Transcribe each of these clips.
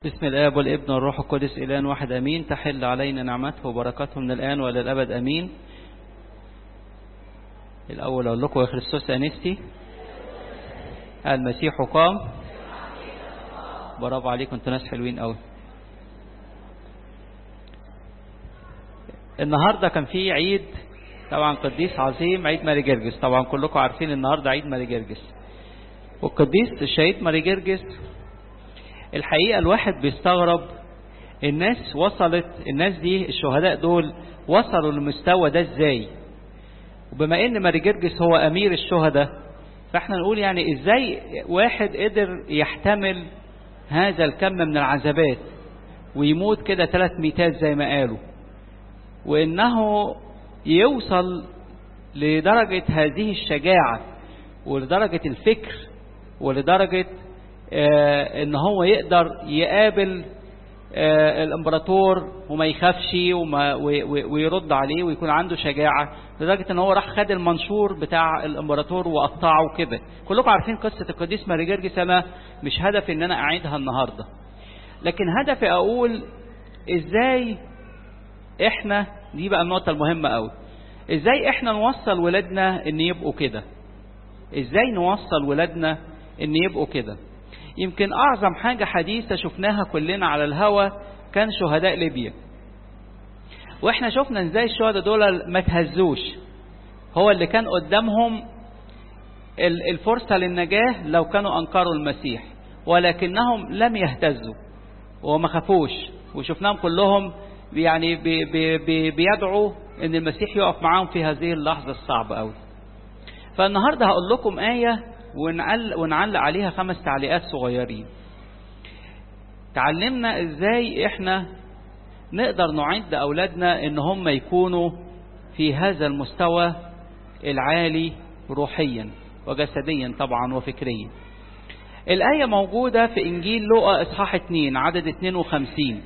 بسم الآب والابن والروح القدس إلان واحد أمين تحل علينا نعمته وبركاته من الآن وإلى الأبد أمين الأول أقول لكم يا خريستوس أنستي المسيح قام برافو عليكم انتوا ناس حلوين قوي النهاردة كان في عيد طبعا قديس عظيم عيد ماري جرجس طبعا كلكم عارفين النهاردة عيد ماري جرجس والقديس الشهيد ماري جرجس الحقيقة الواحد بيستغرب الناس وصلت الناس دي الشهداء دول وصلوا للمستوى ده ازاي وبما ان ماري جرجس هو امير الشهداء فاحنا نقول يعني ازاي واحد قدر يحتمل هذا الكم من العذابات ويموت كده ثلاث ميتات زي ما قالوا وانه يوصل لدرجة هذه الشجاعة ولدرجة الفكر ولدرجة آه ان هو يقدر يقابل آه الامبراطور وما يخافش وما ويرد عليه ويكون عنده شجاعة لدرجة ان هو راح خد المنشور بتاع الامبراطور وقطعه كده كلكم عارفين قصة القديس ماري جرجس انا مش هدفي ان انا اعيدها النهاردة لكن هدفي اقول ازاي احنا دي بقى النقطة المهمة قوي ازاي احنا نوصل ولادنا ان يبقوا كده ازاي نوصل ولادنا ان يبقوا كده يمكن اعظم حاجة حديثة شفناها كلنا على الهوى كان شهداء ليبيا واحنا شفنا ازاي الشهداء دول ما تهزوش هو اللي كان قدامهم الفرصة للنجاة لو كانوا انكروا المسيح ولكنهم لم يهتزوا وما خافوش وشفناهم كلهم يعني بي بي بي بيدعوا ان المسيح يقف معاهم في هذه اللحظة الصعبة قوي فالنهاردة هقول لكم آية ونعلق, ونعلق عليها خمس تعليقات صغيرين تعلمنا ازاي احنا نقدر نعد اولادنا ان هم يكونوا في هذا المستوى العالي روحيا وجسديا طبعا وفكريا الآية موجودة في إنجيل لوقا إصحاح 2 عدد 52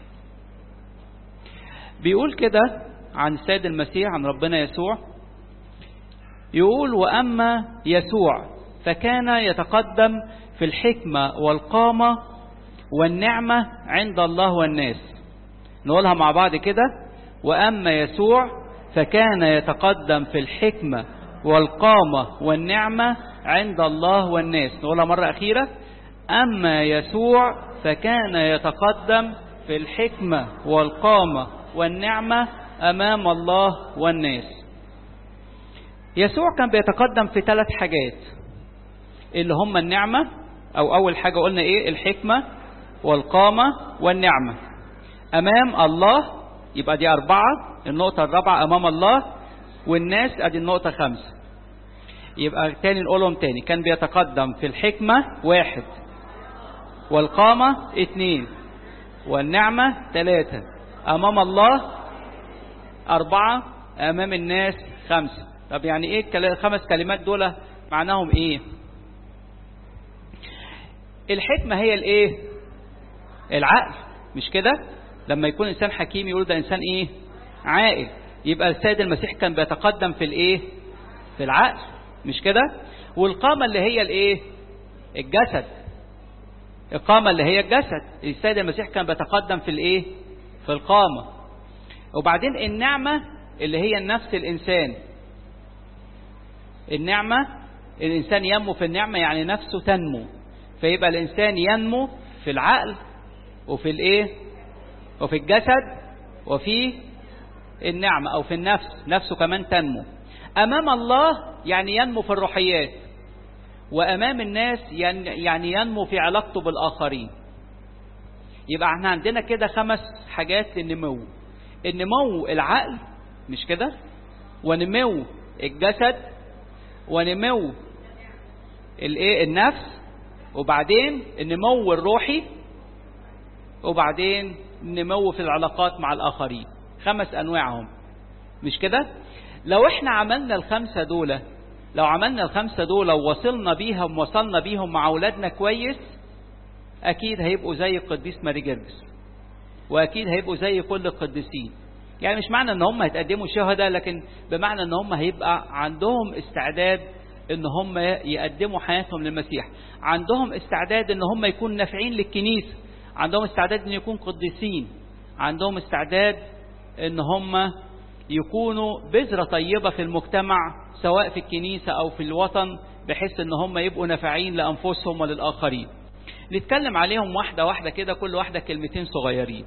بيقول كده عن السيد المسيح عن ربنا يسوع يقول وأما يسوع فكان يتقدم في الحكمة والقامة والنعمة عند الله والناس نقولها مع بعض كده وأما يسوع فكان يتقدم في الحكمة والقامة والنعمة عند الله والناس نقولها مرة أخيرة أما يسوع فكان يتقدم في الحكمة والقامة والنعمة أمام الله والناس يسوع كان بيتقدم في ثلاث حاجات اللي هم النعمة أو أول حاجة قلنا إيه الحكمة والقامة والنعمة أمام الله يبقى دي أربعة النقطة الرابعة أمام الله والناس أدي النقطة خمسة يبقى تاني نقولهم تاني كان بيتقدم في الحكمة واحد والقامة اتنين والنعمة ثلاثة أمام الله أربعة أمام الناس خمسة طب يعني إيه الخمس كلمات دول معناهم إيه الحكمة هي الإيه العقل مش كده لما يكون إنسان حكيم يقول ده إنسان إيه عاقل يبقى السيد المسيح كان بيتقدم في الإيه في العقل مش كده والقامة اللي هي الإيه الجسد القامة اللي هي الجسد السيد المسيح كان بيتقدم في الإيه في القامة وبعدين النعمة اللي هي النفس الإنسان النعمة الإنسان ينمو في النعمة يعني نفسه تنمو فيبقى الإنسان ينمو في العقل وفي الإيه وفي الجسد وفي النعمة أو في النفس نفسه كمان تنمو أمام الله يعني ينمو في الروحيات وأمام الناس يعني ينمو في علاقته بالآخرين يبقى احنا عندنا كده خمس حاجات للنمو النمو العقل مش كده ونمو الجسد ونمو الايه النفس وبعدين النمو الروحي وبعدين النمو في العلاقات مع الآخرين خمس أنواعهم مش كده لو احنا عملنا الخمسة دول لو عملنا الخمسة دول ووصلنا بيهم وصلنا بيهم مع أولادنا كويس أكيد هيبقوا زي القديس ماري جرجس وأكيد هيبقوا زي كل القديسين يعني مش معنى ان هم هيتقدموا شهداء لكن بمعنى ان هم هيبقى عندهم استعداد ان هم يقدموا حياتهم للمسيح عندهم استعداد ان هم يكونوا نافعين للكنيسة عندهم استعداد ان يكون قديسين عندهم استعداد ان هم يكونوا بذرة طيبة في المجتمع سواء في الكنيسة او في الوطن بحيث ان هم يبقوا نافعين لانفسهم وللاخرين نتكلم عليهم واحدة واحدة كده كل واحدة كلمتين صغيرين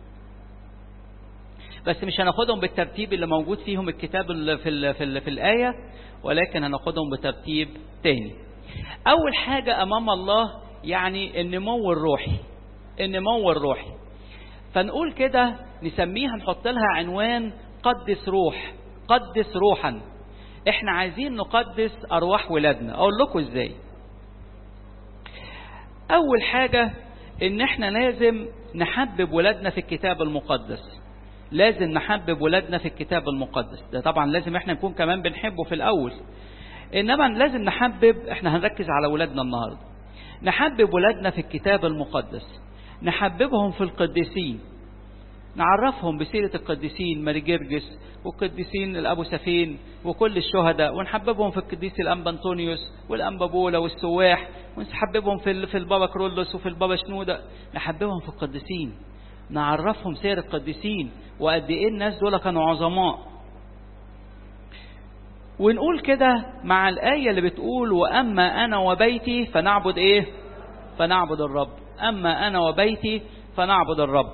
بس مش هناخدهم بالترتيب اللي موجود فيهم الكتاب اللي في, ال في, ال في الآية ولكن هناخدهم بترتيب تاني أول حاجة أمام الله يعني النمو الروحي النمو الروحي فنقول كده نسميها نحط لها عنوان قدس روح قدس روحا احنا عايزين نقدس أرواح ولادنا أقول لكم ازاي أول حاجة إن إحنا لازم نحبب ولادنا في الكتاب المقدس لازم نحبب ولادنا في الكتاب المقدس ده طبعا لازم إحنا نكون كمان بنحبه في الأول إنما لازم نحبب إحنا هنركز على ولادنا النهاردة نحبب ولادنا في الكتاب المقدس نحببهم في القديسين نعرفهم بسيرة القديسين ماري جرجس والقديسين الأبو سفين وكل الشهداء ونحببهم في القديس الأنبا أنطونيوس والأنبا بولا والسواح ونحببهم في في البابا كرولوس وفي البابا شنودة نحببهم في القديسين نعرفهم سير القديسين وقد إيه الناس دول كانوا عظماء ونقول كده مع الآية اللي بتقول وأما أنا وبيتي فنعبد إيه فنعبد الرب أما أنا وبيتي فنعبد الرب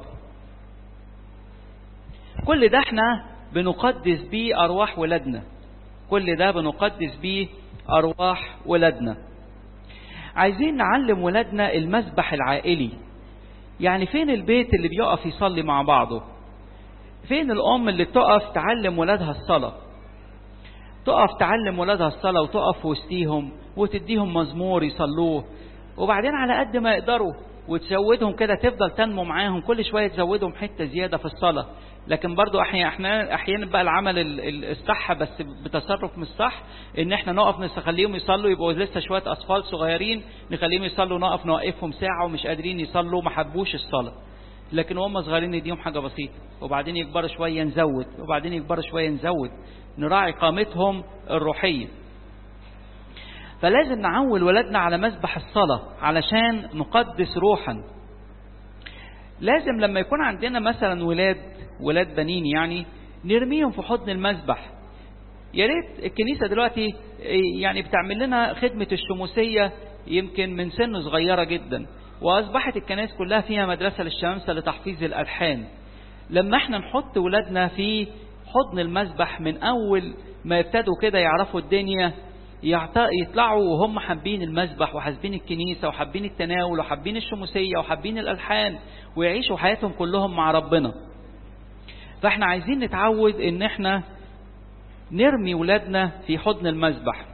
كل ده احنا بنقدس بيه أرواح ولادنا كل ده بنقدس بيه أرواح ولادنا عايزين نعلم ولادنا المسبح العائلي يعني فين البيت اللي بيقف يصلي مع بعضه فين الأم اللي تقف تعلم ولادها الصلاة تقف تعلم ولادها الصلاة وتقف وسطيهم وتديهم مزمور يصلوه وبعدين على قد ما يقدروا وتزودهم كده تفضل تنمو معاهم كل شوية تزودهم حتة زيادة في الصلاة لكن برضو احيانا احيانا بقى العمل الصح بس بتصرف مش صح ان احنا نقف نخليهم يصلوا يبقوا لسه شويه اطفال صغيرين نخليهم يصلوا نقف نوقفهم ساعه ومش قادرين يصلوا ما حبوش الصلاه لكن هم صغيرين نديهم حاجه بسيطه وبعدين يكبروا شويه نزود وبعدين يكبروا شويه نزود نراعي قامتهم الروحيه فلازم نعول ولادنا على مسبح الصلاه علشان نقدس روحا لازم لما يكون عندنا مثلا ولاد ولاد بنين يعني نرميهم في حضن المسبح يا ريت الكنيسة دلوقتي يعني بتعمل لنا خدمة الشموسية يمكن من سن صغيرة جدا وأصبحت الكنائس كلها فيها مدرسة للشمسة لتحفيظ الألحان لما احنا نحط ولادنا في حضن المسبح من أول ما يبتدوا كده يعرفوا الدنيا يطلعوا وهم حابين المسبح وحابين الكنيسة وحابين التناول وحابين الشموسية وحابين الألحان ويعيشوا حياتهم كلهم مع ربنا فاحنا عايزين نتعود ان احنا نرمي ولادنا في حضن المسبح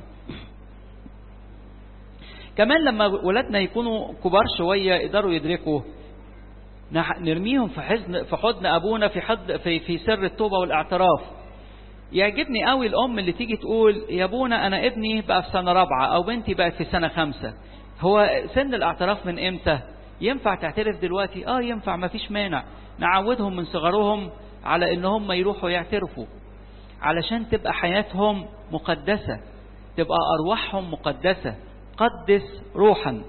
كمان لما ولادنا يكونوا كبار شوية يقدروا يدركوا نرميهم في حزن في حضن ابونا في حضن في في سر التوبه والاعتراف يعجبني قوي الام اللي تيجي تقول يا ابونا انا ابني بقى في سنه رابعه او بنتي بقت في سنه خمسه هو سن الاعتراف من امتى ينفع تعترف دلوقتي اه ينفع ما فيش مانع نعودهم من صغرهم على ان هم يروحوا يعترفوا علشان تبقى حياتهم مقدسة تبقى ارواحهم مقدسة قدس روحا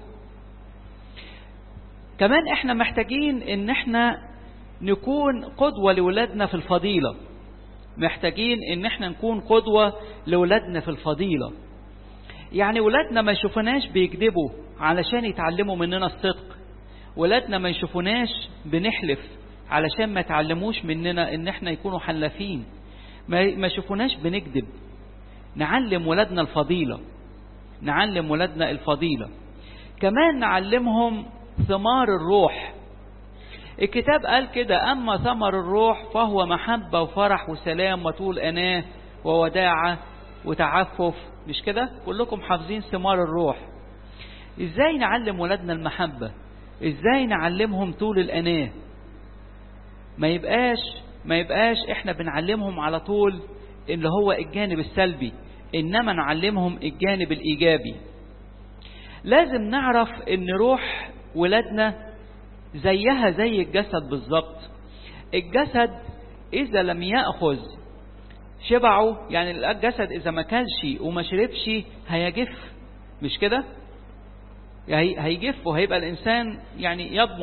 كمان احنا محتاجين ان احنا نكون قدوة لولادنا في الفضيلة محتاجين ان احنا نكون قدوة لولادنا في الفضيلة يعني ولادنا ما يشوفوناش بيكذبوا علشان يتعلموا مننا الصدق ولادنا ما يشوفوناش بنحلف علشان ما يتعلموش مننا ان احنا يكونوا حلافين ما ما يشوفوناش بنكذب نعلم ولادنا الفضيلة نعلم ولادنا الفضيلة كمان نعلمهم ثمار الروح الكتاب قال كده أما ثمر الروح فهو محبة وفرح وسلام وطول أناه ووداعة وتعفف مش كده كلكم حافظين ثمار الروح ازاي نعلم ولادنا المحبة ازاي نعلمهم طول الأناه ما يبقاش ما يبقاش احنا بنعلمهم على طول اللي هو الجانب السلبي انما نعلمهم الجانب الايجابي لازم نعرف ان روح ولادنا زيها زي الجسد بالظبط الجسد اذا لم ياخذ شبعه يعني الجسد اذا ما كلش وما شربش هيجف مش كده هيجف وهيبقى الانسان يعني يضمر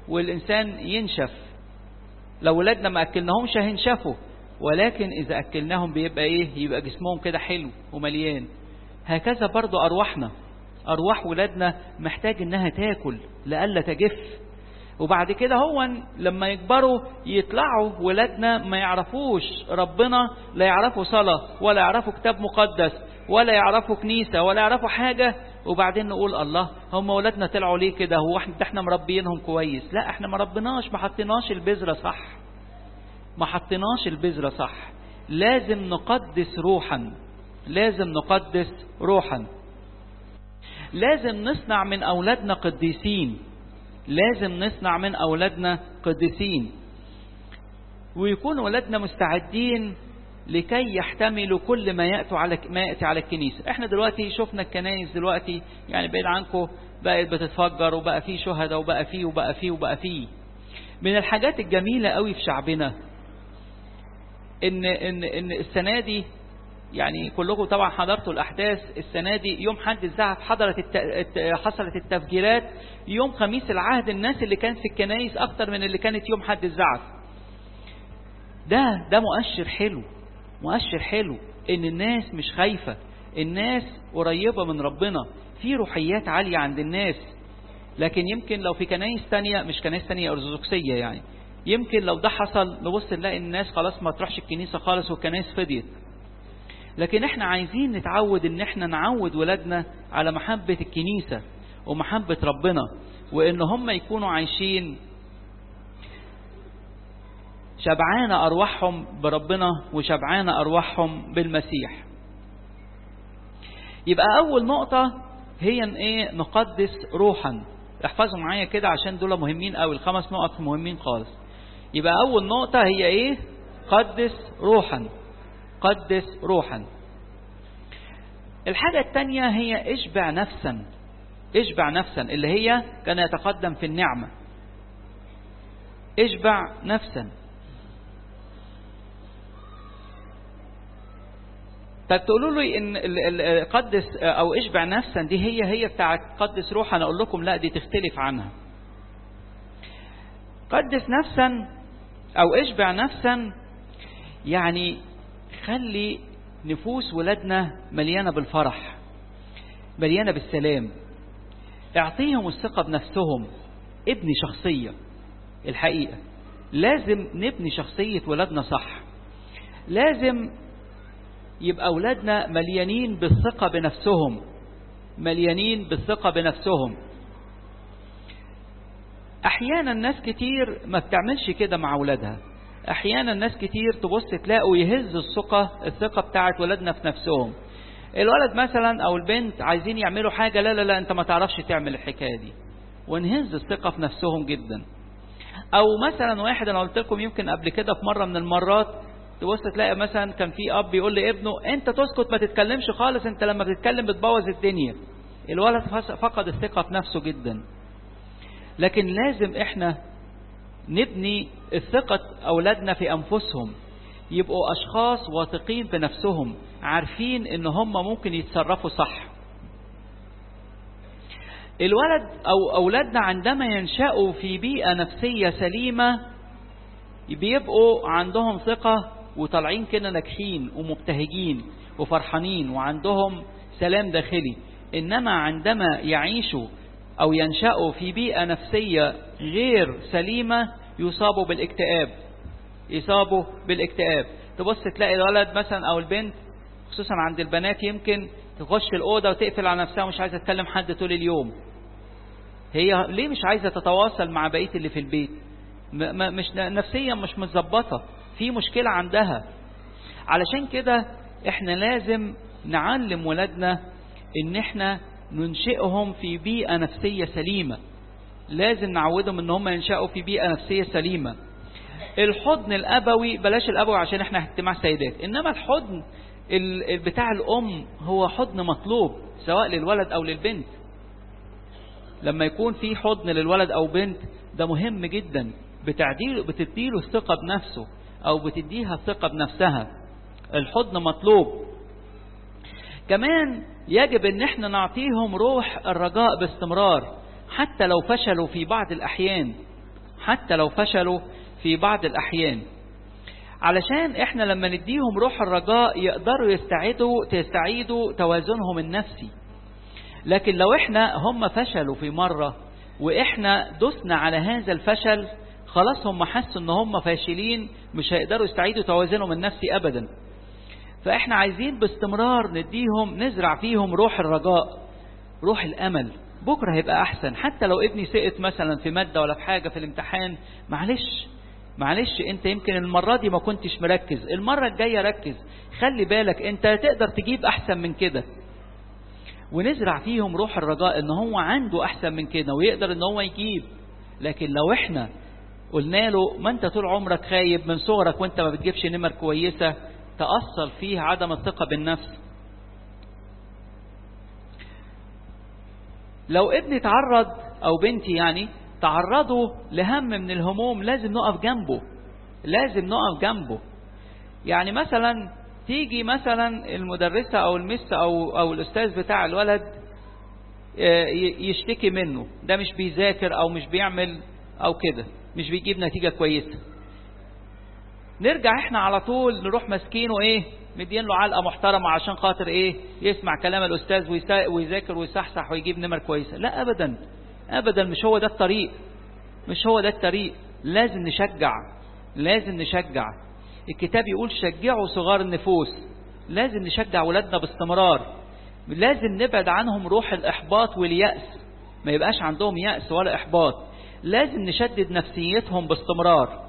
والإنسان ينشف لو ولادنا ما أكلناهمش هينشفوا ولكن إذا أكلناهم بيبقى إيه يبقى جسمهم كده حلو ومليان هكذا برضو أرواحنا أرواح ولادنا محتاج إنها تاكل لألا تجف وبعد كده هو لما يكبروا يطلعوا ولادنا ما يعرفوش ربنا لا يعرفوا صلاة ولا يعرفوا كتاب مقدس ولا يعرفوا كنيسة ولا يعرفوا حاجة وبعدين نقول الله هم ولادنا طلعوا ليه كده هو احنا احنا مربينهم كويس لا احنا ما ربناش ما حطيناش البذرة صح ما حطيناش البذرة صح لازم نقدس روحا لازم نقدس روحا لازم نصنع من أولادنا قديسين لازم نصنع من أولادنا قديسين ويكون أولادنا مستعدين لكي يحتملوا كل ما يأتوا على ما يأتي على الكنيسة احنا دلوقتي شفنا الكنائس دلوقتي يعني بعيد عنكم بقت بتتفجر وبقى فيه شهداء وبقى فيه وبقى فيه وبقى فيه من الحاجات الجميلة قوي في شعبنا ان ان ان السنة دي يعني كلكم طبعا حضرتوا الأحداث السنة دي يوم حد الزعف حضرت الت... حصلت التفجيرات يوم خميس العهد الناس اللي كانت في الكنايس أكتر من اللي كانت يوم حد الزعف ده ده مؤشر حلو مؤشر حلو إن الناس مش خايفة الناس قريبة من ربنا في روحيات عالية عند الناس لكن يمكن لو في كنايس تانية مش كنايس تانية أرثوذكسية يعني يمكن لو ده حصل نبص نلاقي الناس خلاص ما تروحش الكنيسة خالص والكنايس فضيت لكن احنا عايزين نتعود ان احنا نعود ولادنا على محبة الكنيسة ومحبة ربنا وان هم يكونوا عايشين شبعان ارواحهم بربنا وشبعان ارواحهم بالمسيح يبقى اول نقطة هي ان ايه نقدس روحا احفظوا معايا كده عشان دول مهمين قوي الخمس نقط مهمين خالص يبقى اول نقطة هي ايه قدس روحا قدس روحا الحاجة الثانية هي اشبع نفسا اشبع نفسا اللي هي كان يتقدم في النعمة اشبع نفسا طب تقولوا لي ان قدس او اشبع نفسا دي هي هي بتاعت قدس روحا انا اقول لكم لا دي تختلف عنها قدس نفسا او اشبع نفسا يعني خلي نفوس ولادنا مليانة بالفرح مليانة بالسلام اعطيهم الثقة بنفسهم ابني شخصية الحقيقة لازم نبني شخصية ولادنا صح لازم يبقى أولادنا مليانين بالثقة بنفسهم مليانين بالثقة بنفسهم أحيانا ناس كتير ما بتعملش كده مع أولادها احيانا ناس كتير تبص تلاقوا يهز الثقة الثقة بتاعت ولادنا في نفسهم الولد مثلا او البنت عايزين يعملوا حاجة لا لا لا انت ما تعرفش تعمل الحكاية دي ونهز الثقة في نفسهم جدا او مثلا واحد انا قلت لكم يمكن قبل كده في مرة من المرات تبص تلاقي مثلا كان في اب بيقول لابنه انت تسكت ما تتكلمش خالص انت لما بتتكلم بتبوظ الدنيا الولد فقد الثقة في نفسه جدا لكن لازم احنا نبني الثقة أولادنا في أنفسهم يبقوا أشخاص واثقين في نفسهم عارفين إن هم ممكن يتصرفوا صح الولد أو أولادنا عندما ينشأوا في بيئة نفسية سليمة بيبقوا عندهم ثقة وطالعين كده ناجحين ومبتهجين وفرحانين وعندهم سلام داخلي إنما عندما يعيشوا أو ينشأوا في بيئة نفسية غير سليمة يصابوا بالاكتئاب يصابوا بالاكتئاب تبص تلاقي الولد مثلا أو البنت خصوصا عند البنات يمكن تخش الأوضة وتقفل على نفسها ومش عايزة تكلم حد طول اليوم هي ليه مش عايزة تتواصل مع بقية اللي في البيت مش نفسيا مش متظبطة في مشكلة عندها علشان كده احنا لازم نعلم ولادنا ان احنا ننشئهم في بيئة نفسية سليمة لازم نعودهم ان هم ينشأوا في بيئة نفسية سليمة الحضن الأبوي بلاش الأبوي عشان احنا اجتماع سيدات إنما الحضن بتاع الأم هو حضن مطلوب سواء للولد أو للبنت لما يكون في حضن للولد أو بنت ده مهم جدا بتعديله بتديله الثقة بنفسه أو بتديها الثقة بنفسها الحضن مطلوب كمان يجب ان احنا نعطيهم روح الرجاء باستمرار حتى لو فشلوا في بعض الأحيان حتى لو فشلوا في بعض الأحيان علشان احنا لما نديهم روح الرجاء يقدروا يستعيدوا تستعيدوا توازنهم النفسي لكن لو احنا هم فشلوا في مرة واحنا دسنا على هذا الفشل خلاص هم حسوا ان هم فاشلين مش هيقدروا يستعيدوا توازنهم النفسي ابدا فاحنا عايزين باستمرار نديهم نزرع فيهم روح الرجاء روح الامل بكرة هيبقى احسن حتى لو ابني سقط مثلا في مادة ولا في حاجة في الامتحان معلش معلش انت يمكن المرة دي ما كنتش مركز المرة الجاية ركز خلي بالك انت تقدر تجيب احسن من كده ونزرع فيهم روح الرجاء ان هو عنده احسن من كده ويقدر ان هو يجيب لكن لو احنا قلنا له ما انت طول عمرك خايب من صغرك وانت ما بتجيبش نمر كويسة تأصل فيه عدم الثقة بالنفس لو ابني تعرض او بنتي يعني تعرضوا لهم من الهموم لازم نقف جنبه لازم نقف جنبه يعني مثلا تيجي مثلا المدرسة او المس او, أو الاستاذ بتاع الولد يشتكي منه ده مش بيذاكر او مش بيعمل او كده مش بيجيب نتيجة كويسة نرجع احنا على طول نروح ماسكينه ايه مدين له علقة محترمة عشان خاطر ايه يسمع كلام الاستاذ ويذاكر ويصحصح ويجيب نمر كويسة لا ابدا ابدا مش هو ده الطريق مش هو ده الطريق لازم نشجع لازم نشجع الكتاب يقول شجعوا صغار النفوس لازم نشجع ولادنا باستمرار لازم نبعد عنهم روح الإحباط واليأس ما يبقاش عندهم يأس ولا إحباط لازم نشدد نفسيتهم باستمرار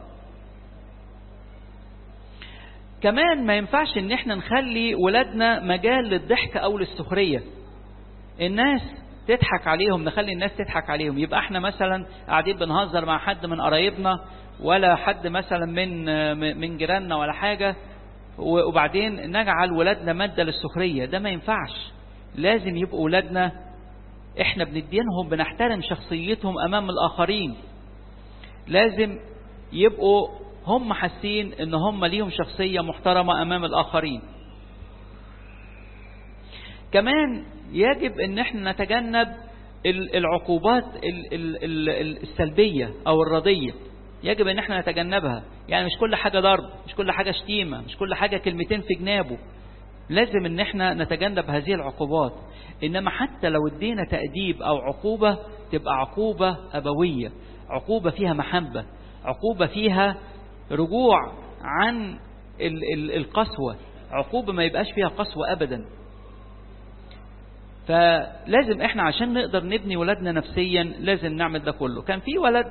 كمان ما ينفعش ان احنا نخلي ولادنا مجال للضحك او للسخرية الناس تضحك عليهم نخلي الناس تضحك عليهم يبقى احنا مثلا قاعدين بنهزر مع حد من قرايبنا ولا حد مثلا من من جيراننا ولا حاجة وبعدين نجعل ولادنا مادة للسخرية ده ما ينفعش لازم يبقوا ولادنا احنا بندينهم بنحترم شخصيتهم امام الاخرين لازم يبقوا هم حاسين ان هم ليهم شخصية محترمة امام الاخرين كمان يجب ان احنا نتجنب العقوبات السلبية او الرضية يجب ان احنا نتجنبها يعني مش كل حاجة ضرب مش كل حاجة شتيمة مش كل حاجة كلمتين في جنابه لازم ان احنا نتجنب هذه العقوبات انما حتى لو ادينا تأديب او عقوبة تبقى عقوبة ابوية عقوبة فيها محبة عقوبة فيها رجوع عن القسوة عقوبة ما يبقاش فيها قسوة ابدا فلازم احنا عشان نقدر نبني ولادنا نفسيا لازم نعمل ده كله كان في ولد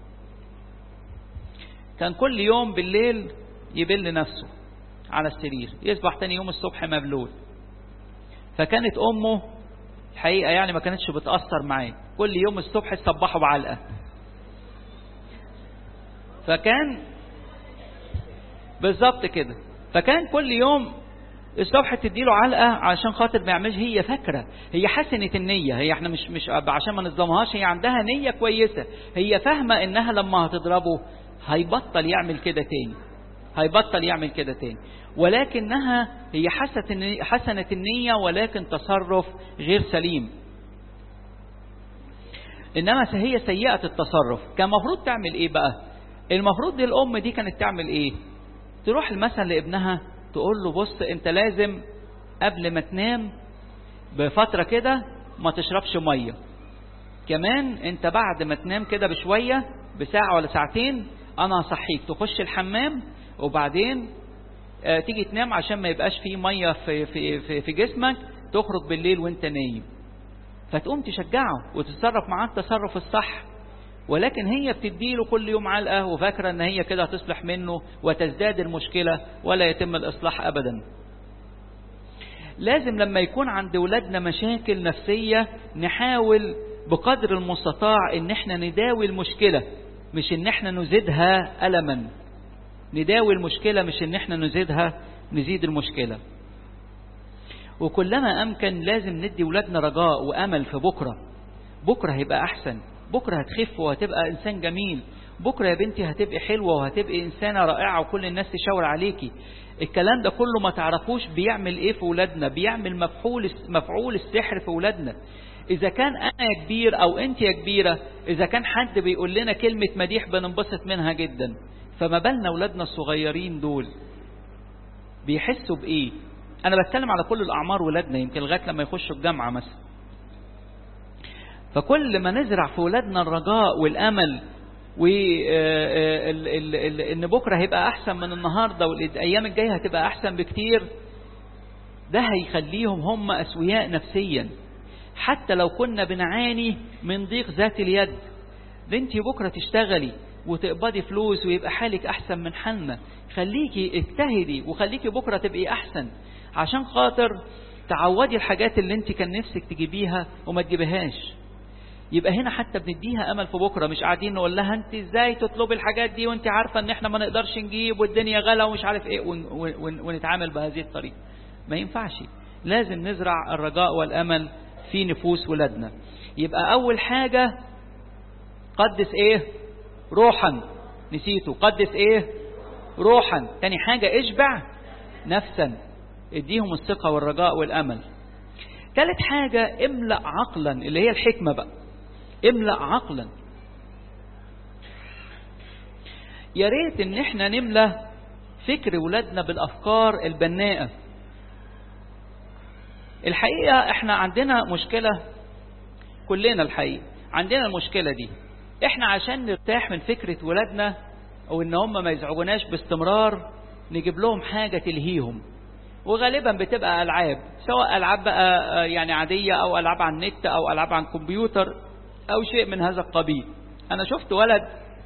كان كل يوم بالليل يبل نفسه على السرير يصبح تاني يوم الصبح مبلول فكانت امه الحقيقة يعني ما كانتش بتأثر معاه كل يوم الصبح تصبحه بعلقة فكان بالظبط كده فكان كل يوم الصبح تديله علقة عشان خاطر ما يعملش هي فاكرة هي حسنة النية هي احنا مش مش عشان ما نظلمهاش هي عندها نية كويسة هي فاهمة انها لما هتضربه هيبطل يعمل كده تاني هيبطل يعمل كده تاني ولكنها هي حسنة النية ولكن تصرف غير سليم إنما هي سيئة التصرف كان المفروض تعمل إيه بقى المفروض دي الأم دي كانت تعمل إيه تروح مثلا لابنها تقول له بص أنت لازم قبل ما تنام بفترة كده ما تشربش مية كمان أنت بعد ما تنام كده بشوية بساعة ولا ساعتين أنا هصحيك تخش الحمام وبعدين آه تيجي تنام عشان ما يبقاش فيه مية في, في, في, في جسمك تخرج بالليل وانت نايم فتقوم تشجعه وتتصرف معاه التصرف الصح ولكن هي بتديله كل يوم علقة وفاكرة ان هي كده هتصلح منه وتزداد المشكلة ولا يتم الإصلاح أبدا لازم لما يكون عند ولادنا مشاكل نفسية نحاول بقدر المستطاع ان احنا نداوي المشكلة مش ان احنا نزيدها ألما نداوي المشكلة مش ان احنا نزيدها نزيد المشكلة وكلما امكن لازم ندي ولادنا رجاء وامل في بكرة بكرة هيبقى احسن بكرة هتخف وهتبقى انسان جميل بكرة يا بنتي هتبقي حلوة وهتبقي انسانة رائعة وكل الناس تشاور عليكي الكلام ده كله ما تعرفوش بيعمل ايه في ولادنا بيعمل مفعول مفعول السحر في ولادنا إذا كان أنا كبير أو أنت يا كبيرة إذا كان حد بيقول لنا كلمة مديح بننبسط منها جدا فما بالنا أولادنا الصغيرين دول بيحسوا بإيه أنا بتكلم على كل الأعمار ولادنا يمكن لغاية لما يخشوا الجامعة مثلا فكل ما نزرع في ولادنا الرجاء والأمل وإن بكرة هيبقى أحسن من النهاردة والأيام الجاية هتبقى أحسن بكتير ده هيخليهم هم أسوياء نفسيا حتى لو كنا بنعاني من ضيق ذات اليد ده انت بكرة تشتغلي وتقبضي فلوس ويبقى حالك أحسن من حالنا خليكي اجتهدي وخليكي بكرة تبقي أحسن عشان خاطر تعودي الحاجات اللي انت كان نفسك تجيبيها وما تجيبهاش يبقى هنا حتى بنديها امل في بكره مش قاعدين نقول لها انت ازاي تطلبي الحاجات دي وانت عارفه ان احنا ما نقدرش نجيب والدنيا غلا ومش عارف ايه ون ون ونتعامل بهذه الطريقه ما ينفعش لازم نزرع الرجاء والامل في نفوس ولادنا يبقى اول حاجه قدس ايه روحا نسيته قدس ايه روحا تاني حاجه اشبع نفسا اديهم الثقه والرجاء والامل ثالث حاجه املا عقلا اللي هي الحكمه بقى املأ عقلا يا ريت ان احنا نملى فكر ولادنا بالافكار البناءة الحقيقة احنا عندنا مشكلة كلنا الحقيقة عندنا المشكلة دي احنا عشان نرتاح من فكرة ولادنا او ان هم ما يزعجوناش باستمرار نجيب لهم حاجة تلهيهم وغالبا بتبقى العاب سواء العاب بقى يعني عادية او العاب عن النت او العاب عن كمبيوتر أو شيء من هذا القبيل أنا شفت ولد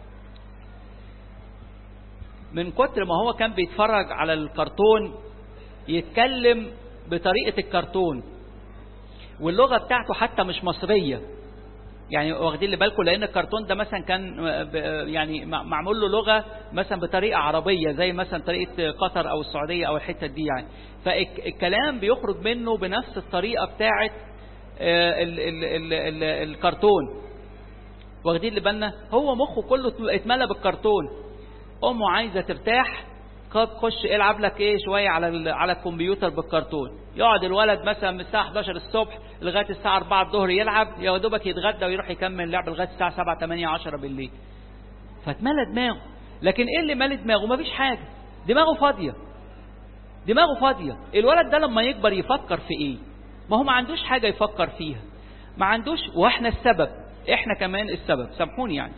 من كتر ما هو كان بيتفرج على الكرتون يتكلم بطريقة الكرتون واللغة بتاعته حتى مش مصرية يعني واخدين لي بالكم لان الكرتون ده مثلا كان يعني معمول له لغه مثلا بطريقه عربيه زي مثلا طريقه قطر او السعوديه او الحته دي يعني فالكلام بيخرج منه بنفس الطريقه بتاعه ال ال ال ال الكرتون واخدين اللي بالنا هو مخه كله اتملى بالكرتون امه عايزه ترتاح خش العب لك ايه شويه على على الكمبيوتر بالكرتون يقعد الولد مثلا من الساعه 11 الصبح لغايه الساعه 4 الظهر يلعب يا دوبك يتغدى ويروح يكمل لعب لغايه الساعه 7 8 10 بالليل فاتملى دماغه لكن ايه اللي مالي دماغه مفيش حاجه دماغه فاضيه دماغه فاضيه الولد ده لما يكبر يفكر في ايه ما هو ما عندوش حاجة يفكر فيها ما عندوش واحنا السبب احنا كمان السبب سامحوني يعني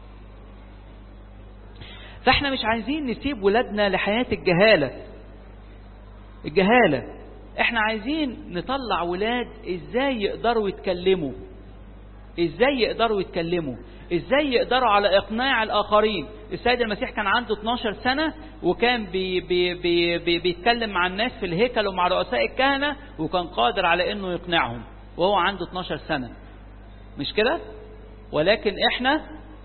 فاحنا مش عايزين نسيب ولادنا لحياة الجهالة الجهالة احنا عايزين نطلع ولاد ازاي يقدروا يتكلموا ازاي يقدروا يتكلموا ازاي يقدروا على اقناع الاخرين السيد المسيح كان عنده 12 سنة وكان بي بي بي بي بيتكلم مع الناس في الهيكل ومع رؤساء الكهنة وكان قادر على انه يقنعهم وهو عنده 12 سنة مش كده ولكن احنا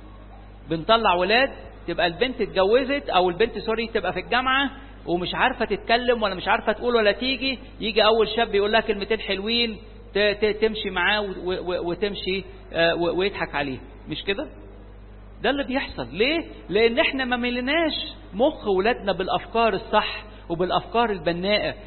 بنطلع ولاد تبقى البنت اتجوزت او البنت سوري تبقى في الجامعة ومش عارفة تتكلم ولا مش عارفة تقول ولا تيجي يجي اول شاب يقول لها كلمتين حلوين تمشي معاه وتمشي ويضحك عليه مش كده ده اللي بيحصل ليه لان احنا ما ملناش مخ ولادنا بالافكار الصح وبالافكار البناءه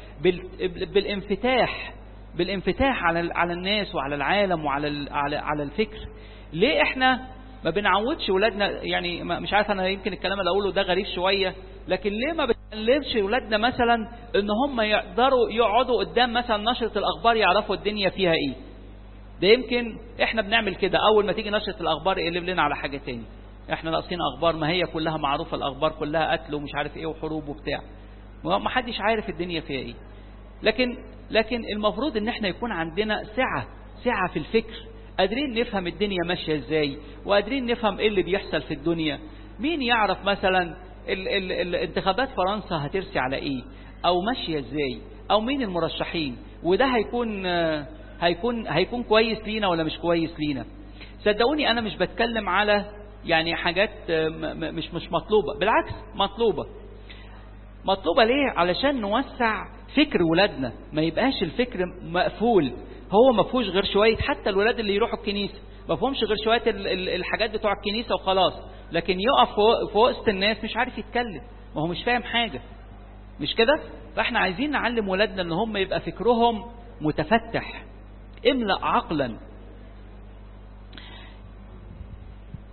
بالانفتاح بالانفتاح على على الناس وعلى العالم وعلى على على الفكر ليه احنا ما بنعودش ولادنا يعني مش عارف انا يمكن الكلام اللي اقوله ده غريب شويه لكن ليه ما بنعلمش ولادنا مثلا ان هم يقدروا يقعدوا قدام مثلا نشره الاخبار يعرفوا الدنيا فيها ايه ده يمكن احنا بنعمل كده اول ما تيجي نشره الاخبار يقلب لنا على حاجه تاني احنا ناقصين اخبار ما هي كلها معروفه الاخبار كلها قتل ومش عارف ايه وحروب وبتاع ما حدش عارف الدنيا فيها ايه لكن لكن المفروض ان احنا يكون عندنا سعه سعه في الفكر قادرين نفهم الدنيا ماشيه ازاي وقادرين نفهم ايه اللي بيحصل في الدنيا مين يعرف مثلا ال ال الانتخابات فرنسا هترسي على ايه او ماشيه ازاي او مين المرشحين وده هيكون هيكون هيكون كويس لينا ولا مش كويس لينا صدقوني انا مش بتكلم على يعني حاجات مش مش مطلوبه بالعكس مطلوبه مطلوبه ليه علشان نوسع فكر ولادنا ما يبقاش الفكر مقفول هو ما فيهوش غير شويه حتى الولاد اللي يروحوا الكنيسه ما فيهمش غير شويه الحاجات بتوع الكنيسه وخلاص لكن يقف في وسط الناس مش عارف يتكلم ما هو مش فاهم حاجه مش كده فاحنا عايزين نعلم ولادنا ان هم يبقى فكرهم متفتح املأ عقلا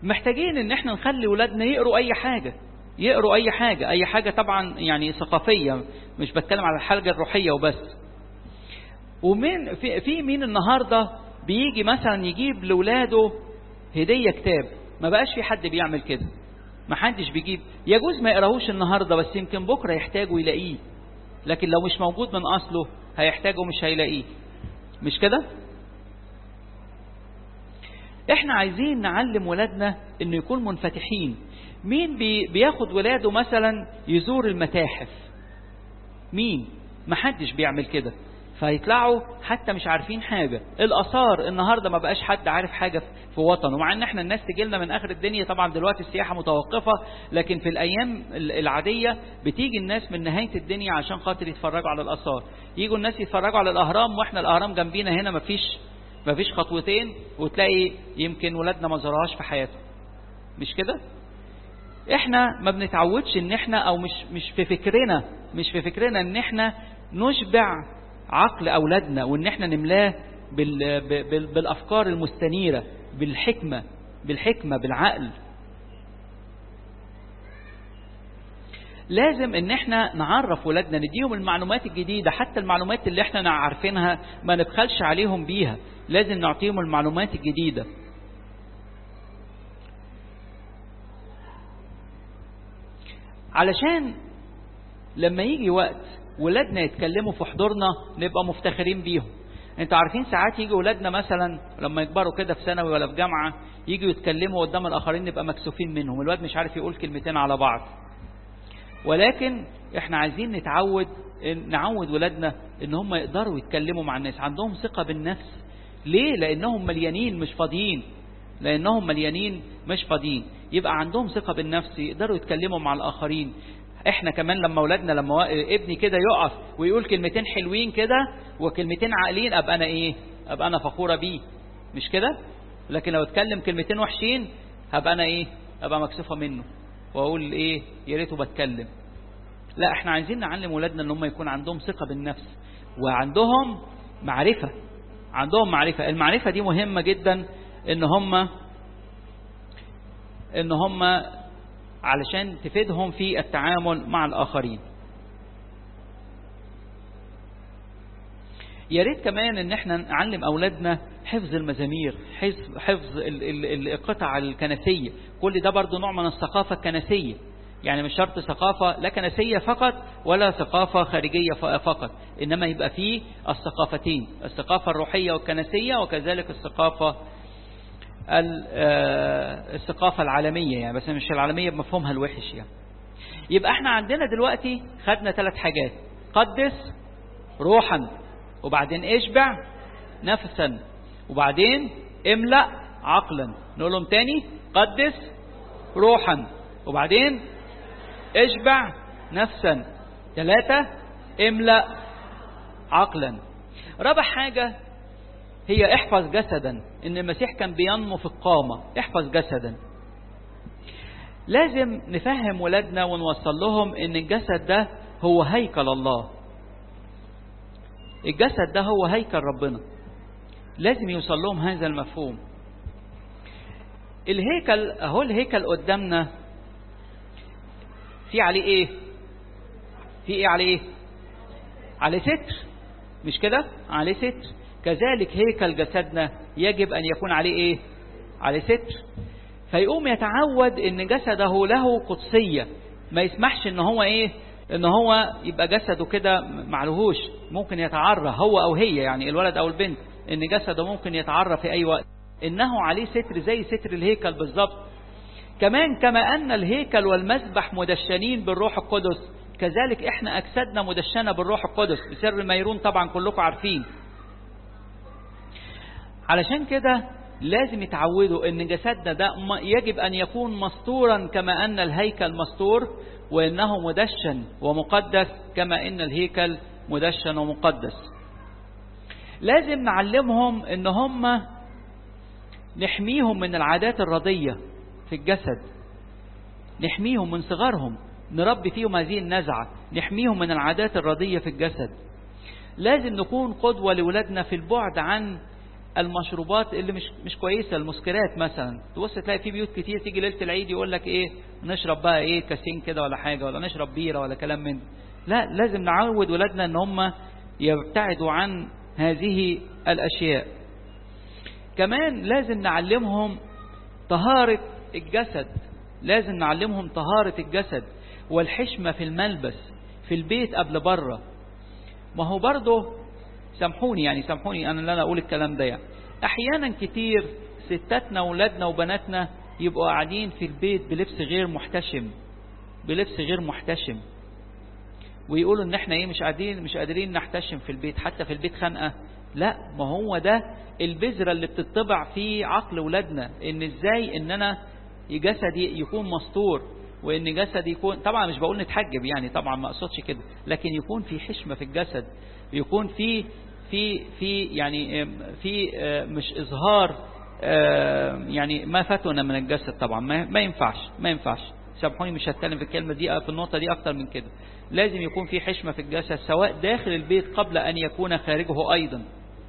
محتاجين ان احنا نخلي ولادنا يقروا اي حاجة يقروا اي حاجة اي حاجة طبعا يعني ثقافية مش بتكلم على الحاجة الروحية وبس ومين في, في مين النهاردة بيجي مثلا يجيب لولاده هدية كتاب ما بقاش في حد بيعمل كده ما حدش بيجيب يجوز ما يقراهوش النهاردة بس يمكن بكرة يحتاجه يلاقيه لكن لو مش موجود من أصله هيحتاجه مش هيلاقيه مش كده احنا عايزين نعلم ولادنا انه يكون منفتحين مين بي بياخد ولاده مثلا يزور المتاحف مين محدش بيعمل كده فيطلعوا حتى مش عارفين حاجة الآثار النهاردة ما بقاش حد عارف حاجة في وطنه مع ان احنا الناس تجيلنا من اخر الدنيا طبعا دلوقتي السياحة متوقفة لكن في الايام العادية بتيجي الناس من نهاية الدنيا عشان خاطر يتفرجوا على الآثار يجوا الناس يتفرجوا على الاهرام واحنا الاهرام جنبينا هنا مفيش مفيش خطوتين وتلاقي يمكن ولادنا ما زارهاش في حياتهم مش كده احنا ما بنتعودش ان احنا او مش مش في فكرنا مش في فكرنا ان احنا نشبع عقل أولادنا وإن احنا نملاه بال... بال... بالأفكار المستنيرة بالحكمة بالحكمة بالعقل لازم ان احنا نعرف ولادنا نديهم المعلومات الجديدة حتى المعلومات اللي احنا عارفينها ما نبخلش عليهم بيها لازم نعطيهم المعلومات الجديدة علشان لما يجي وقت ولادنا يتكلموا في حضورنا نبقى مفتخرين بيهم انتوا عارفين ساعات يجي ولادنا مثلا لما يكبروا كده في ثانوي ولا في جامعة يجوا يتكلموا قدام الآخرين نبقى مكسوفين منهم الواد مش عارف يقول كلمتين على بعض ولكن احنا عايزين نتعود نعود ولادنا ان هم يقدروا يتكلموا مع الناس عندهم ثقة بالنفس ليه لانهم مليانين مش فاضيين لانهم مليانين مش فاضيين يبقى عندهم ثقة بالنفس يقدروا يتكلموا مع الآخرين احنا كمان لما اولادنا لما ابني كده يقف ويقول كلمتين حلوين كده وكلمتين عاقلين ابقى انا ايه ابقى انا فخوره بيه مش كده لكن لو اتكلم كلمتين وحشين هبقى انا ايه ابقى مكسوفه منه واقول ايه يا ريته بتكلم لا احنا عايزين نعلم ولادنا ان هم يكون عندهم ثقه بالنفس وعندهم معرفه عندهم معرفه المعرفه دي مهمه جدا ان هم ان هم علشان تفيدهم في التعامل مع الآخرين يا ريت كمان ان احنا نعلم اولادنا حفظ المزامير حفظ حفظ القطع الكنسيه كل ده برضو نوع من الثقافه الكنسيه يعني مش شرط ثقافة لا كنسية فقط ولا ثقافة خارجية فقط إنما يبقى فيه الثقافتين الثقافة الروحية والكنسية وكذلك الثقافة الثقافة العالمية يعني بس مش العالمية بمفهومها الوحش يعني يبقى احنا عندنا دلوقتي خدنا ثلاث حاجات قدس روحا وبعدين اشبع نفسا وبعدين املأ عقلا نقول لهم تاني قدس روحا وبعدين اشبع نفسا ثلاثة املأ عقلا رابع حاجة هي احفظ جسدا ان المسيح كان بينمو في القامة احفظ جسدا لازم نفهم ولادنا ونوصل لهم ان الجسد ده هو هيكل الله الجسد ده هو هيكل ربنا لازم يوصل لهم هذا المفهوم الهيكل اهو الهيكل قدامنا في عليه ايه في ايه عليه ايه عليه ستر مش كده عليه ستر كذلك هيكل جسدنا يجب أن يكون عليه إيه عليه ستر فيقوم يتعود ان جسده له قدسية ما يسمحش ان هو ايه ان هو يبقى جسده كده معلهوش ممكن يتعرى هو او هي يعني الولد او البنت ان جسده ممكن يتعرى في اي وقت انه عليه ستر زي ستر الهيكل بالظبط كمان كما ان الهيكل والمسبح مدشنين بالروح القدس كذلك احنا اجسادنا مدشنه بالروح القدس بسر ميرون طبعا كلكم عارفين علشان كده لازم يتعودوا ان جسدنا ده يجب ان يكون مستورا كما ان الهيكل مستور وانه مدشن ومقدس كما ان الهيكل مدشن ومقدس لازم نعلمهم ان هم نحميهم من العادات الرضية في الجسد نحميهم من صغرهم نربي فيهم هذه النزعة نحميهم من العادات الرضية في الجسد لازم نكون قدوة لولادنا في البعد عن المشروبات اللي مش مش كويسة المسكرات مثلا تبص تلاقي في بيوت كتير تيجي ليلة العيد يقول لك ايه نشرب بقى ايه كاسين كده ولا حاجة ولا نشرب بيرة ولا كلام من لا لازم نعود ولادنا ان هم يبتعدوا عن هذه الاشياء كمان لازم نعلمهم طهارة الجسد لازم نعلمهم طهارة الجسد والحشمة في الملبس في البيت قبل بره ما هو برضه سامحوني يعني سامحوني انا لا اقول الكلام ده يعني احيانا كتير ستاتنا واولادنا وبناتنا يبقوا قاعدين في البيت بلبس غير محتشم بلبس غير محتشم ويقولوا ان احنا ايه مش قادرين مش قادرين نحتشم في البيت حتى في البيت خنقه لا ما هو ده البذره اللي بتطبع في عقل ولادنا ان ازاي ان انا جسدي يكون مستور وان جسدي يكون طبعا مش بقول نتحجب يعني طبعا ما اقصدش كده لكن يكون في حشمه في الجسد يكون في في في يعني في مش اظهار يعني ما فاتنا من الجسد طبعا ما, ما ينفعش ما ينفعش سامحوني مش هتكلم في الكلمه دي في النقطه دي اكتر من كده لازم يكون في حشمه في الجسد سواء داخل البيت قبل ان يكون خارجه ايضا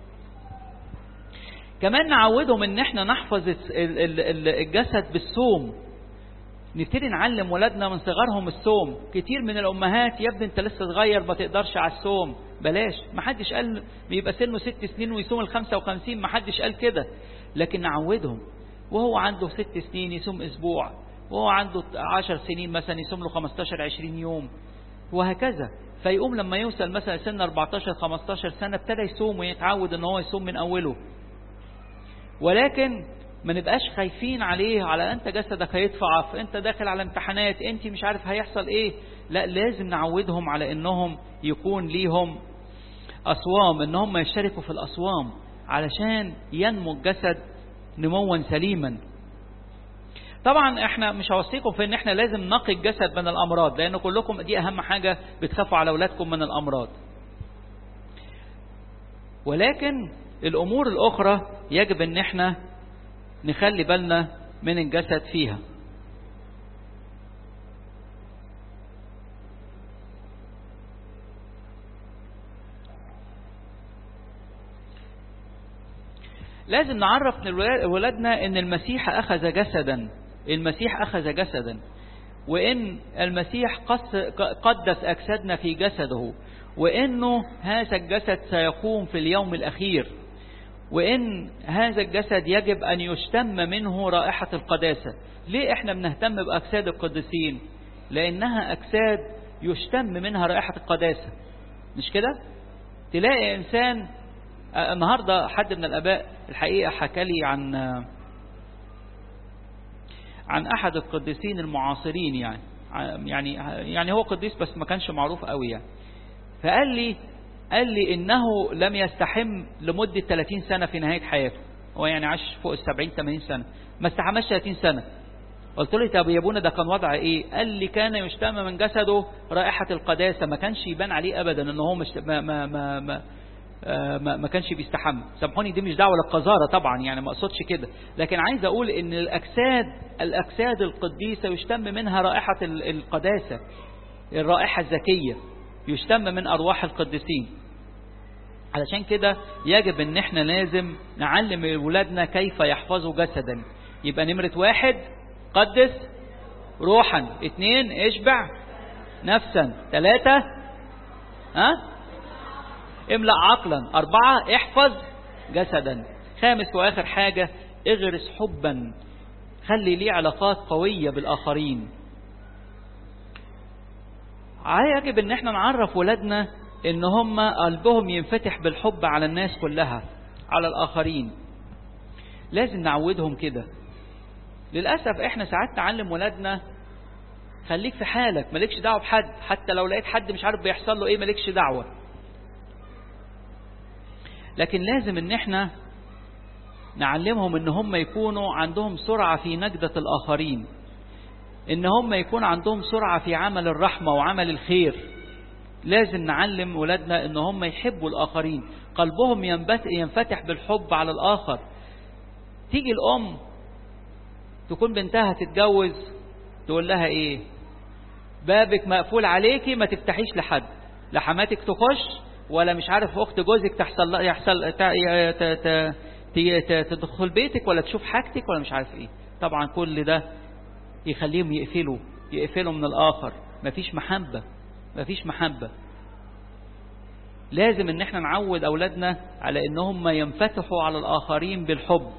كمان نعودهم ان احنا نحفظ الجسد بالصوم نبتدي نعلم ولادنا من صغرهم الصوم كتير من الامهات يا ابني انت لسه صغير ما تقدرش على الصوم بلاش ما حدش قال بيبقى سنه ست سنين ويصوم ال 55 ما حدش قال كده لكن نعودهم وهو عنده ست سنين يصوم اسبوع وهو عنده 10 سنين مثلا يصوم له 15 20 يوم وهكذا فيقوم لما يوصل مثلا سن 14 15 سنة ابتدى يصوم ويتعود ان هو يصوم من اوله ولكن ما نبقاش خايفين عليه على انت جسدك هيتضعف انت داخل على امتحانات انت مش عارف هيحصل ايه لا لازم نعودهم على انهم يكون ليهم اصوام انهم يشتركوا في الاصوام علشان ينمو الجسد نموا سليما طبعا احنا مش هوصيكم في ان احنا لازم نقي الجسد من الامراض لان كلكم دي اهم حاجة بتخافوا على اولادكم من الامراض ولكن الامور الاخرى يجب ان احنا نخلي بالنا من الجسد فيها لازم نعرف ولادنا ان المسيح اخذ جسدا المسيح اخذ جسدا وان المسيح قدس اجسادنا في جسده وانه هذا الجسد سيقوم في اليوم الاخير وإن هذا الجسد يجب أن يشتم منه رائحة القداسة ليه إحنا بنهتم بأجساد القديسين لأنها أجساد يشتم منها رائحة القداسة مش كده تلاقي إنسان النهاردة حد من الأباء الحقيقة حكى لي عن عن أحد القديسين المعاصرين يعني يعني يعني هو قديس بس ما كانش معروف قوي يعني فقال لي قال لي إنه لم يستحم لمدة 30 سنة في نهاية حياته هو يعني عاش فوق ال 70 80 سنة ما استحماش 30 سنة قلت له طب يا ابونا ده كان وضع ايه قال لي كان يشتم من جسده رائحة القداسة ما كانش يبان عليه ابدا ان هو مش ما ما ما ما, ما, ما كانش بيستحمى سامحوني دي مش دعوة للقذارة طبعا يعني ما اقصدش كده لكن عايز اقول ان الاجساد الاجساد القديسة يشتم منها رائحة القداسة الرائحة الزكية يشتم من أرواح القديسين علشان كده يجب ان احنا لازم نعلم ولادنا كيف يحفظوا جسدا يبقى نمرة واحد قدس روحا اتنين اشبع نفسا ثلاثة ها املأ عقلا اربعة احفظ جسدا خامس واخر حاجة اغرس حبا خلي ليه علاقات قوية بالاخرين يجب ان احنا نعرف ولادنا ان هم قلبهم ينفتح بالحب على الناس كلها على الاخرين لازم نعودهم كده للأسف احنا ساعات نعلم ولادنا خليك في حالك مالكش دعوة بحد حتى لو لقيت حد مش عارف بيحصل له ايه مالكش دعوة لكن لازم ان احنا نعلمهم ان هم يكونوا عندهم سرعة في نجدة الاخرين ان هم يكون عندهم سرعة في عمل الرحمة وعمل الخير لازم نعلم ولادنا ان هم يحبوا الاخرين قلبهم ينفتح بالحب على الاخر تيجي الام تكون بنتها تتجوز تقول لها ايه بابك مقفول عليكي ما تفتحيش لحد لا حماتك تخش ولا مش عارف اخت جوزك تحصل يحصل تدخل بيتك ولا تشوف حاجتك ولا مش عارف ايه طبعا كل ده يخليهم يقفلوا يقفلوا من الآخر مفيش محبة مفيش محبة لازم ان احنا نعود اولادنا على انهم ينفتحوا على الاخرين بالحب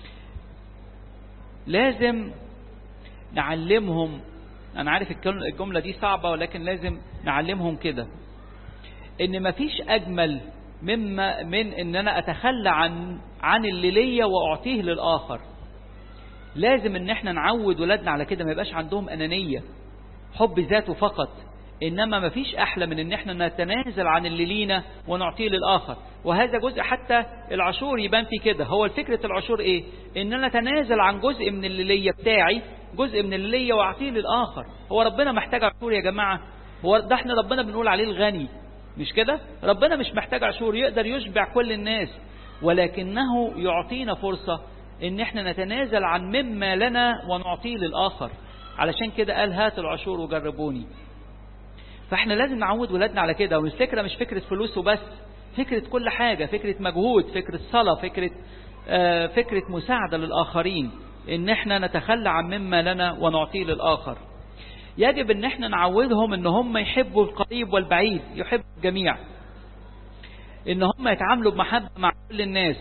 لازم نعلمهم انا عارف الجملة دي صعبة ولكن لازم نعلمهم كده ان مفيش اجمل مما من ان انا اتخلى عن عن اللي ليا واعطيه للاخر لازم ان احنا نعود ولادنا على كده ما يبقاش عندهم انانية حب ذاته فقط انما ما فيش احلى من ان احنا نتنازل عن اللي لينا ونعطيه للاخر وهذا جزء حتى العشور يبان في كده هو الفكرة العشور ايه ان انا اتنازل عن جزء من اللي ليا بتاعي جزء من اللي ليا واعطيه للاخر هو ربنا محتاج عشور يا جماعة هو ده احنا ربنا بنقول عليه الغني مش كده ربنا مش محتاج عشور يقدر يشبع كل الناس ولكنه يعطينا فرصة ان احنا نتنازل عن مما لنا ونعطيه للاخر علشان كده قال هات العشور وجربوني فاحنا لازم نعود ولادنا على كده والفكرة مش فكرة فلوس وبس فكرة كل حاجة فكرة مجهود فكرة صلاة فكرة آه فكرة مساعدة للآخرين ان احنا نتخلى عن مما لنا ونعطيه للآخر يجب ان احنا نعودهم ان هم يحبوا القريب والبعيد يحبوا الجميع ان هم يتعاملوا بمحبة مع كل الناس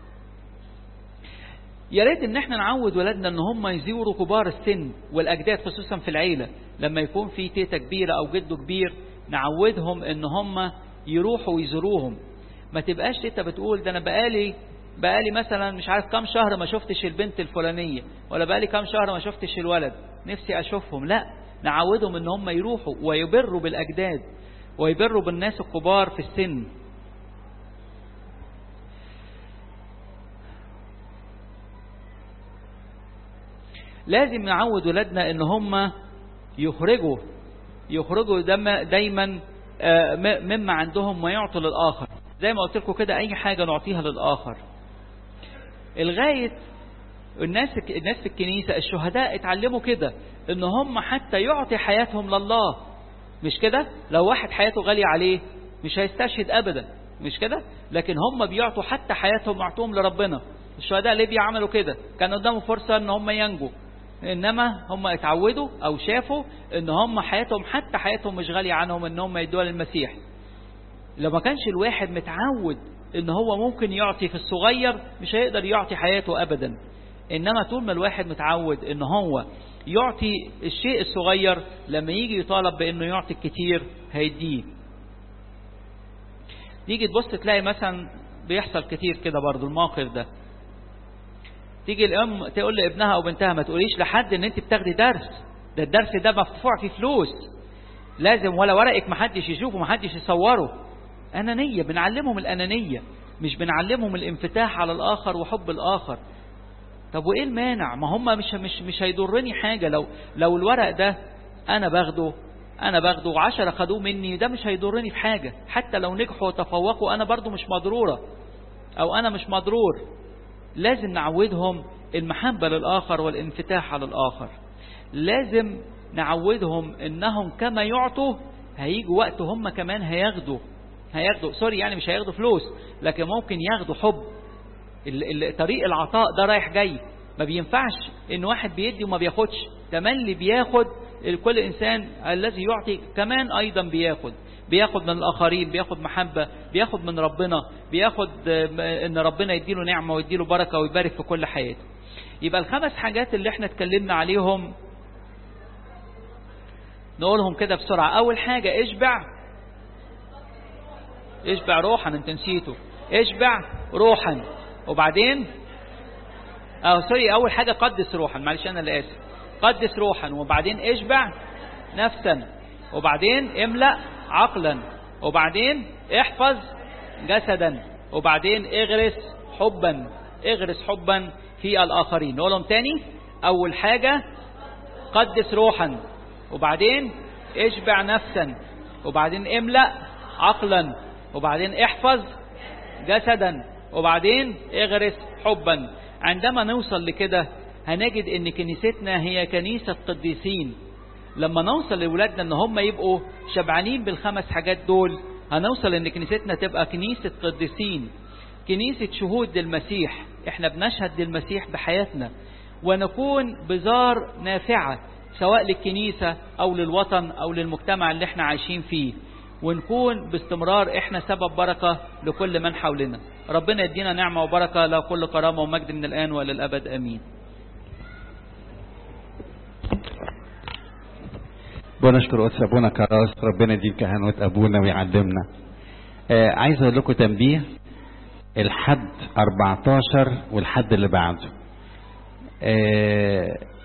يا ريت ان احنا نعود ولادنا ان هم يزوروا كبار السن والاجداد خصوصا في العيلة لما يكون في تيتا كبيرة او جده كبير نعودهم ان هم يروحوا ويزوروهم ما تبقاش تيتا بتقول ده انا بقالي بقالي مثلا مش عارف كام شهر ما شفتش البنت الفلانية ولا بقالي كام شهر ما شفتش الولد نفسي اشوفهم لا نعودهم ان هم يروحوا ويبروا بالاجداد ويبروا بالناس الكبار في السن لازم نعود ولادنا ان هم يخرجوا يخرجوا دايما مما عندهم ويعطوا للآخر زي ما قلت لكم كده أي حاجة نعطيها للآخر الغاية الناس الناس في الكنيسة الشهداء اتعلموا كده ان هم حتى يعطي حياتهم لله مش كده لو واحد حياته غالية عليه مش هيستشهد ابدا مش كده لكن هم بيعطوا حتى حياتهم معطوهم لربنا الشهداء ليه بيعملوا كده كان قدامهم فرصة ان هم ينجوا انما هم اتعودوا او شافوا ان هم حياتهم حتى حياتهم مش غالية عنهم ان هم يدوها للمسيح لو ما كانش الواحد متعود ان هو ممكن يعطي في الصغير مش هيقدر يعطي حياته ابدا انما طول ما الواحد متعود ان هو يعطي الشيء الصغير لما يجي يطالب بانه يعطي الكتير هيديه تيجي تبص تلاقي مثلا بيحصل كتير كده برضو الموقف ده تيجي الام تقول لابنها او بنتها ما تقوليش لحد ان انت بتاخدي درس ده الدرس ده مدفوع فيه فلوس لازم ولا ورقك محدش يشوفه محدش يصوره انانيه بنعلمهم الانانيه مش بنعلمهم الانفتاح على الاخر وحب الاخر طب وايه المانع ما هم مش مش مش هيضرني حاجه لو لو الورق ده انا باخده انا باخده وعشرة خدوه مني ده مش هيضرني في حاجه حتى لو نجحوا وتفوقوا انا برضو مش مضروره او انا مش مضرور لازم نعودهم المحبة للآخر والانفتاح على الآخر لازم نعودهم انهم كما يعطوا هيجوا وقت هم كمان هياخدوا هياخدوا سوري يعني مش هياخدوا فلوس لكن ممكن ياخدوا حب طريق العطاء ده رايح جاي ما بينفعش ان واحد بيدي وما بياخدش كمان اللي بياخد كل انسان الذي يعطي كمان ايضا بياخد بياخد من الآخرين بياخد محبة بياخد من ربنا بياخد ان ربنا يديله نعمة ويديله بركة ويبارك في كل حياته يبقى الخمس حاجات اللي احنا اتكلمنا عليهم نقولهم كده بسرعة اول حاجة اشبع اشبع روحا انت نسيته اشبع روحا وبعدين اه سوري اول حاجة قدس روحا معلش انا اللي اسف قدس روحا وبعدين اشبع نفسا وبعدين املأ عقلا وبعدين احفظ جسدا وبعدين اغرس حبا اغرس حبا في الآخرين نقولهم تاني أول حاجة قدس روحا وبعدين اشبع نفسا وبعدين املأ عقلا وبعدين احفظ جسدا وبعدين اغرس حبا عندما نوصل لكده هنجد ان كنيستنا هي كنيسة قديسين لما نوصل لولادنا ان هم يبقوا شبعانين بالخمس حاجات دول هنوصل ان كنيستنا تبقى كنيسة قديسين كنيسة شهود للمسيح احنا بنشهد للمسيح بحياتنا ونكون بزار نافعة سواء للكنيسة أو للوطن أو للمجتمع اللي احنا عايشين فيه ونكون باستمرار احنا سبب بركة لكل من حولنا ربنا يدينا نعمة وبركة له كل كرامة ومجد من الآن وللأبد أمين بنشكر قدس ابونا كراس ربنا يديم كهنوت ابونا ويعلمنا آه عايز اقول لكم تنبيه الحد 14 والحد اللي بعده آه